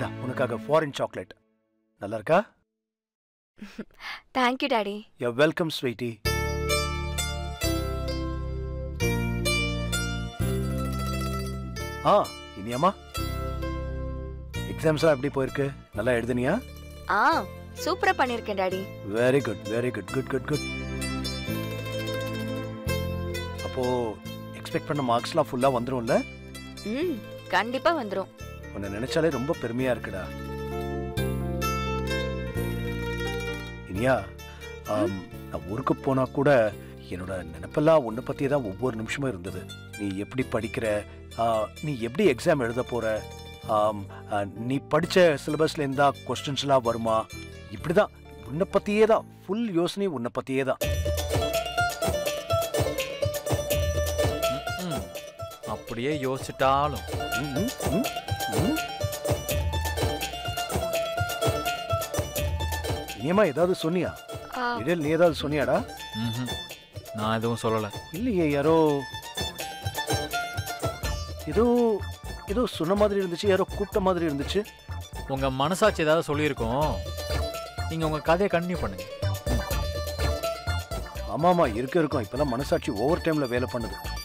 இந்தா உனக்காக foreign chocolate நல்லா இருக்கா thank you daddy you welcome sweetie ஆ இனியாமா எக்ஸாம்ஸ்லாம் எப்படி போயிருக்கு நல்லா எழுதுனியா ஆ சூப்பரா பண்ணிருக்கேன் daddy very good very good good good good அப்போ எக்ஸ்பெக்ட் பண்ண மார்க்ஸ்லாம் ஃபுல்லாக வந்துரும்ல ம் கண்டிப்பா வந்துரும் உன்னை நினைச்சாலே ரொம்ப பெருமையா இருக்குடா இனியா ஆம், நான் ஊருக்கு போனா கூட என்னோட நினைப்பெல்லாம் உன்னை பத்தியே தான் ஒவ்வொரு நிமிஷமும் இருந்தது நீ எப்படி படிக்கிற ஆ, நீ எப்படி எக்ஸாம் எழுத போற ஆம், ஆ, நீ படிச்ச சிலபஸ்ல இருந்தா கொஸ்டின்ஸ்லாம் வருமா இப்படிதான் உன்னை பத்தியே தான் ஃபுல் யோசனை உன்னை பத்தியே தான் ம், அப்படியே யோசிச்சிட்டாலும் ம், ம், ம், ம். இனியம்மா ஏதாவது சொன்னியா ஆ, இடையில் நீ ஏதாவது சொன்னியாடா ம்ஹும். நான் எதுவும் சொல்லலை இல்லையே யாரோ ஏதோ ஏதோ சொன்ன மாதிரி இருந்துச்சு யாரோ கூப்பிட்ட மாதிரி இருந்துச்சு உங்க மனசாட்சி ஏதாவது சொல்லியிருக்கோம் நீங்க உங்க கதையை கண்டினியூ பண்ணுங்க ஆமாமா இருக்க இருக்கும் இப்பெல்லாம் மனசாட்சி ஓவர் டைம்ல வேலை பண்ணுது